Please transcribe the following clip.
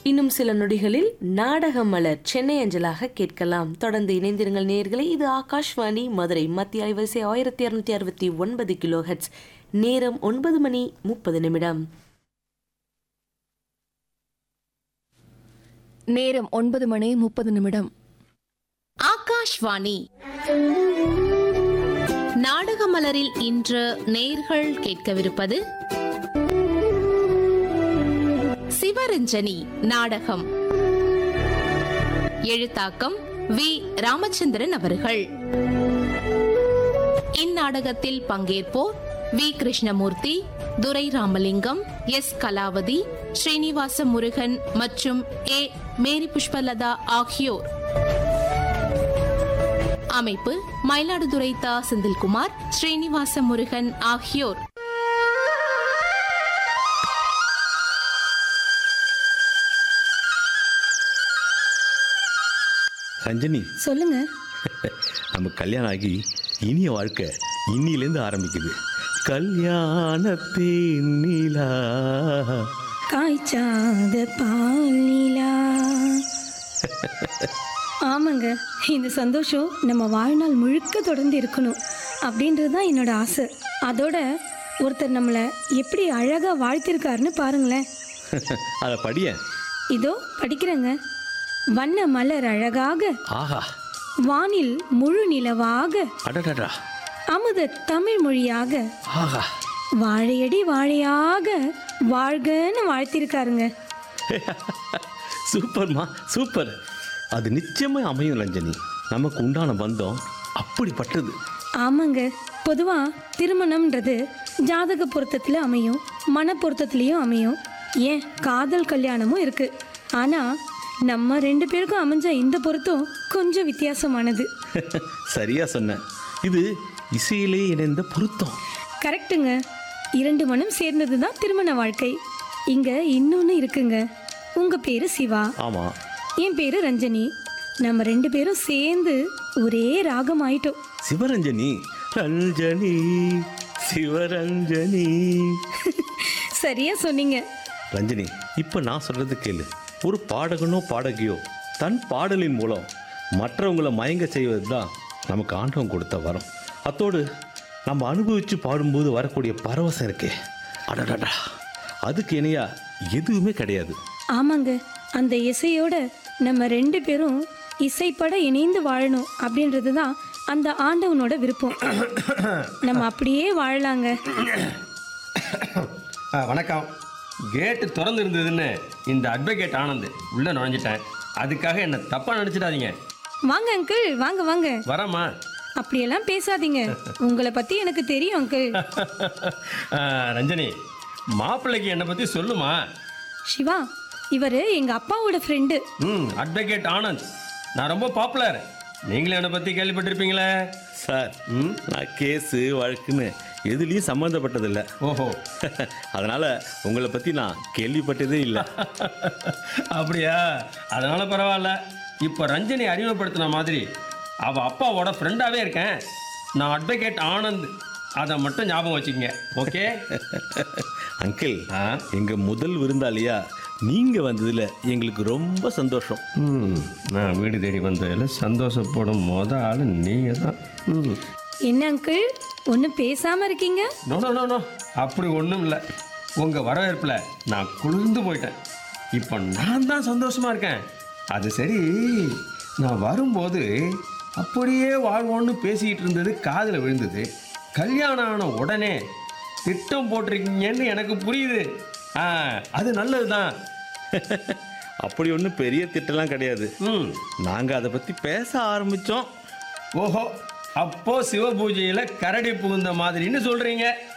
இன்னும் சில நொடிகளில் நாடக மலர் சென்னை அஞ்சலாக கேட்கலாம் தொடர்ந்து இணைந்திருங்கள் நேயர்களே இது ஆகாஷ்வாணி மதுரை மத்திய அலைவரிசை ஆயிரத்தி இருநூத்தி அறுபத்தி ஒன்பது கிலோ ஹெட்ஸ் நேரம் ஒன்பது மணி முப்பது நிமிடம் நேரம் ஒன்பது மணி முப்பது நிமிடம் ஆகாஷ்வாணி நாடக மலரில் இன்று நேர்கள் கேட்கவிருப்பது சிவரஞ்சனி நாடகம் எழுத்தாக்கம் வி ராமச்சந்திரன் அவர்கள் இந்நாடகத்தில் பங்கேற்போர் வி கிருஷ்ணமூர்த்தி துரை ராமலிங்கம் எஸ் கலாவதி ஸ்ரீனிவாச முருகன் மற்றும் ஏ மேரி புஷ்பலதா ஆகியோர் அமைப்பு மயிலாடுதுறை தா செந்தில்குமார் ஸ்ரீனிவாச முருகன் ஆகியோர் ரஞ்சனி சொல்லுங்க நம்ம கல்யாணம் ஆகி இனிய வாழ்க்கை இன்னிலேருந்து ஆரம்பிக்குது கல்யாணத்தின் நிலா காய்ச்சாத பாலிலா ஆமாங்க இந்த சந்தோஷம் நம்ம வாழ்நாள் முழுக்க தொடர்ந்து இருக்கணும் அப்படின்றது தான் என்னோட ஆசை அதோட ஒருத்தர் நம்மளை எப்படி அழகா வாழ்த்திருக்காருன்னு பாருங்களேன் அதை படிய இதோ படிக்கிறேங்க வண்ண மலர் அழகாக ஆஹா வானில் முழு நிலவாக அடடடா அமுத தமிழ் மொழியாக ஆஹா வாழையடி வாழையாக வாழ்கன்னு வாழ்த்திருக்காருங்க சூப்பர்மா சூப்பர் அது நிச்சயமா அமையும் ரஞ்சனி நமக்கு உண்டான பந்தம் அப்படிப்பட்டது ஆமாங்க பொதுவா திருமணம்ன்றது ஜாதக பொருத்தத்தில் அமையும் மன பொருத்தத்துலேயும் அமையும் ஏன் காதல் கல்யாணமும் இருக்கு ஆனா நம்ம ரெண்டு பேருக்கும் அமைஞ்ச இந்த பொருத்தம் கொஞ்சம் வித்தியாசமானது சரியா சொன்ன இது இசையிலே இணைந்த பொருத்தம் கரெக்ட்டுங்க இரண்டு மனம் சேர்ந்தது தான் திருமண வாழ்க்கை இங்க இன்னொன்று இருக்குங்க உங்க பேரு சிவா ஆமா என் பேரு ரஞ்சனி நம்ம ரெண்டு பேரும் சேர்ந்து ஒரே ராகம் ஆயிட்டோம் சிவரஞ்சனி ரஞ்சனி சிவரஞ்சனி சரியா சொன்னீங்க ரஞ்சனி இப்போ நான் சொல்றது கேளு ஒரு பாடகனோ பாடகியோ தன் பாடலின் மூலம் மற்றவங்களை மயங்க செய்வது தான் நமக்கு ஆண்டவன் கொடுத்த வரம் அத்தோடு நம்ம அனுபவித்து பாடும்போது வரக்கூடிய பரவசம் இருக்கே அடடடா அதுக்கு இணையா எதுவுமே கிடையாது ஆமாங்க அந்த இசையோட நம்ம ரெண்டு பேரும் இசைப்பட இணைந்து வாழணும் அப்படின்றது தான் அந்த ஆண்டவனோட விருப்பம் நம்ம அப்படியே வாழலாங்க ஆ, வணக்கம் கேட்டு திறந்து இருந்ததுன்னு இந்த அட்வொகேட் ஆனந்த் உள்ள நுழைஞ்சிட்டேன் அதுக்காக என்ன தப்பா நினைச்சிடாதீங்க வாங்க அங்கிள் வாங்க வாங்க வரமா அப்படியெல்லாம் பேசாதீங்க உங்களை பத்தி எனக்கு தெரியும் அங்கிள் ரஞ்சனி மாப்பிள்ளைக்கு என்னை பத்தி சொல்லுமா சிவா இவர் எங்க அப்பாவோட ஃப்ரெண்டு ம் அட்வொகேட் ஆனந்த் நான் ரொம்ப பாப்புலர் நீங்களும் என்னை பத்தி கேள்விப்பட்டிருப்பீங்களே சார் ம் நான் கேஸு வழக்குன்னு எதுலேயும் சம்மந்தப்பட்டதில்லை ஓஹோ அதனால உங்களை பற்றி நான் கேள்விப்பட்டதே இல்லை அப்படியா அதனால பரவாயில்ல இப்போ ரஞ்சனி அறிமுகப்படுத்தின மாதிரி அவ அப்பாவோட ஃப்ரெண்டாவே இருக்கேன் நான் அட்வொகேட் ஆனந்த் அதை மட்டும் ஞாபகம் வச்சுக்கங்க ஓகே அங்கிள் ஆ எங்கள் முதல் விருந்தாளியா நீங்கள் வந்ததில் எங்களுக்கு ரொம்ப சந்தோஷம் ம் நான் வீடு தேடி வந்ததில் சந்தோஷப்படும் மொத ஆள் நீங்கள் தான் ம் என்ன அங்கிள் ஒன்றும் பேசாம இருக்கீங்க நோ நோ நோ நோ அப்படி ஒன்றும் இல்லை உங்கள் வரவேற்பில் நான் குளிர்ந்து போயிட்டேன் இப்போ நான் தான் சந்தோஷமாக இருக்கேன் அது சரி நான் வரும்போது அப்படியே வாழ்வோன்னு பேசிக்கிட்டு இருந்தது காதில் விழுந்தது கல்யாணம் ஆன உடனே திட்டம் போட்டிருக்கீங்கன்னு எனக்கு புரியுது ஆ அது நல்லது தான் அப்படி ஒன்றும் பெரிய திட்டம்லாம் கிடையாது ம் நாங்கள் அதை பற்றி பேச ஆரம்பித்தோம் ஓஹோ அப்போ சிவ பூஜையில் கரடி புகுந்த மாதிரின்னு சொல்கிறீங்க